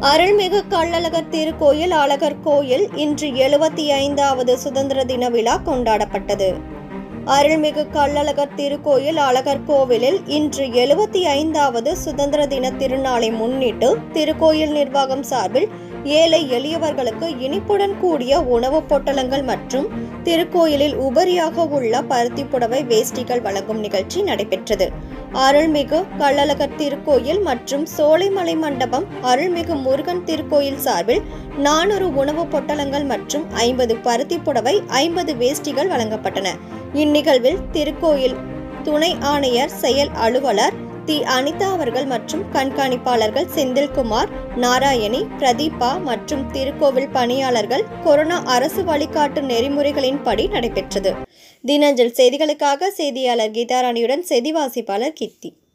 அருள்மிகு கள்ளழகர் திருக்கோயில் அழகர் கோயில் இன்று எழுபத்தி ஐந்தாவது சுதந்திர தின விழா கொண்டாடப்பட்டது அருள்மிகு கள்ளழகர் திருக்கோயில் அழகர் கோவிலில் இன்று எழுபத்தி ஐந்தாவது சுதந்திர தின திருநாளை முன்னிட்டு திருக்கோயில் நிர்வாகம் சார்பில் ஏழை எளியவர்களுக்கு இனிப்புடன் கூடிய உணவுப் பொட்டலங்கள் மற்றும் திருக்கோயிலில் உபரியாக உள்ள பருத்தி புடவை வேஷ்டிகள் வழங்கும் நிகழ்ச்சி நடைபெற்றது அருள்மிகு கள்ளழகர் திருக்கோயில் மற்றும் சோலைமலை மண்டபம் அருள்மிகு முருகன் திருக்கோயில் சார்பில் நானூறு உணவுப் பொட்டலங்கள் மற்றும் ஐம்பது பருத்தி புடவை ஐம்பது வேஷ்டிகள் வழங்கப்பட்டன இந்நிகழ்வில் திருக்கோயில் துணை ஆணையர் செயல் அலுவலர் தி அனிதா அவர்கள் மற்றும் கண்காணிப்பாளர்கள் செந்தில்குமார் நாராயணி பிரதீபா மற்றும் திருக்கோவில் பணியாளர்கள் கொரோனா அரசு வழிகாட்டு நெறிமுறைகளின்படி நடைபெற்றது தினஞ்சல் செய்திகளுக்காக செய்தியாளர் கீதாராணியுடன் செய்தி வாசிப்பாளர் கீர்த்தி